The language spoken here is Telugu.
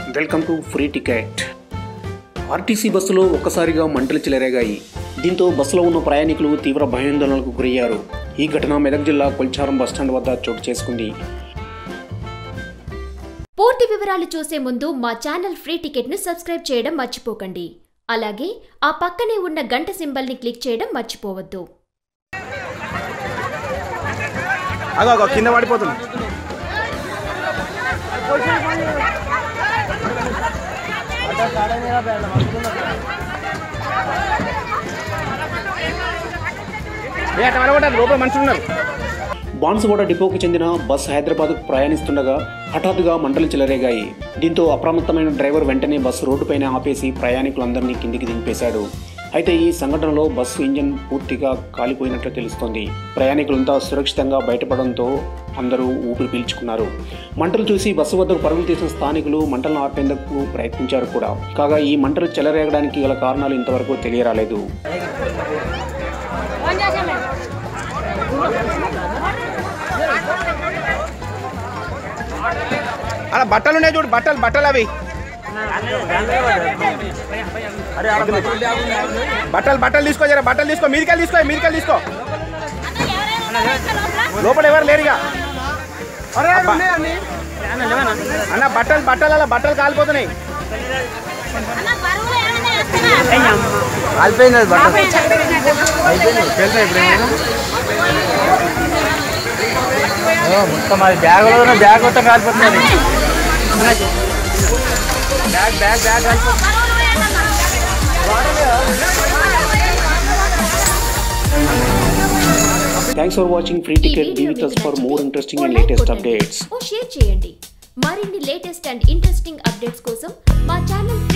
Welcome to free ticket RTC బస్సులో ఒక్కసారిగా మంటలు చెలరేగాయి దీంతో బస్సులో ఉన్న ప్రయాణికులు తీవ్ర భయాందోళనలకు గురయ్యారు ఈ ఘటన మెదక్ జిల్లా కొల్చారం బస్టాండ్ వద్ద చోటు చేసుకుంది పూర్తి వివరాలు చూసే ముందు మా ఛానల్ ఫ్రీ టికెట్ను సబ్స్క్రైబ్ చేయడం మర్చిపోకండి అలాగే ఆ పక్కనే ఉన్న గంట సింబల్ని క్లిక్ చేయడం మర్చిపోవద్దు అగో అగో కింద పడిపోతుంది ఏ, అట్లా పడగొట్టారు, లోపల మనుషులు ఉన్నారు బాన్సువాడ డిపోకి చెందిన బస్ హైదరాబాద్కు ప్రయాణిస్తుండగా హఠాత్తుగా మంటలు చెలరేగాయి దీంతో అప్రమత్తమైన డ్రైవర్ వెంటనే బస్సు రోడ్డుపైన ఆపేసి ప్రయాణికులందరినీ కిందికి దింపేశాడు అయితే ఈ సంఘటనలో బస్సు ఇంజన్ పూర్తిగా కాలిపోయినట్లు తెలుస్తోంది ప్రయాణికులంతా సురక్షితంగా బయటపడడంతో అందరూ ఊపిరి పీల్చుకున్నారు మంటలు చూసి బస్సు వద్దకు పరుగులు తీసిన స్థానికులు మంటలను ఆపేందుకు ప్రయత్నించారు కూడా కాగా ఈ మంటలు చెలరేగడానికి గల కారణాలు ఇంతవరకు తెలియరాలేదు అలా బట్టలు ఉన్నాయి చూడు బట్టలు బట్టలు అవి బట్టలు బట్టలు తీసుకో జర బట్టలు తీసుకో మీదికెళ్ళి తీసుకో మీదికెళ్ళి తీసుకో లోపల ఎవరు లేరుగా అబ్బా. అన్న బట్టలు బట్టలు అలా బట్టలు కాలిపోతున్నాయి కాలిపోయింది అది బట్ట ఓ, మొత్తం అది బ్యాగ్లో ఉన్న బ్యాగ్ మొత్తం కాలిపోతుంది బ్యాగ్ బ్యాగ్ బ్యాగ్ కాలిపోతుంది థ్యాంక్స్ ఫర్ వాచింగ్ ఫ్రీ ఈ టికెట్ బీ వీడియో విత్ మీకు ఫర్ మోర్ నచ్చితే ఇంట్రెస్టింగ్ ఓ అండ్ లైక్ లేటెస్ట్ కొట్టండి. అప్డేట్స్ ఓ షేర్ చేయండి మరిన్ని లేటెస్ట్ అండ్ ఇంట్రెస్టింగ్ అప్డేట్స్ కోసం మా ఛానల్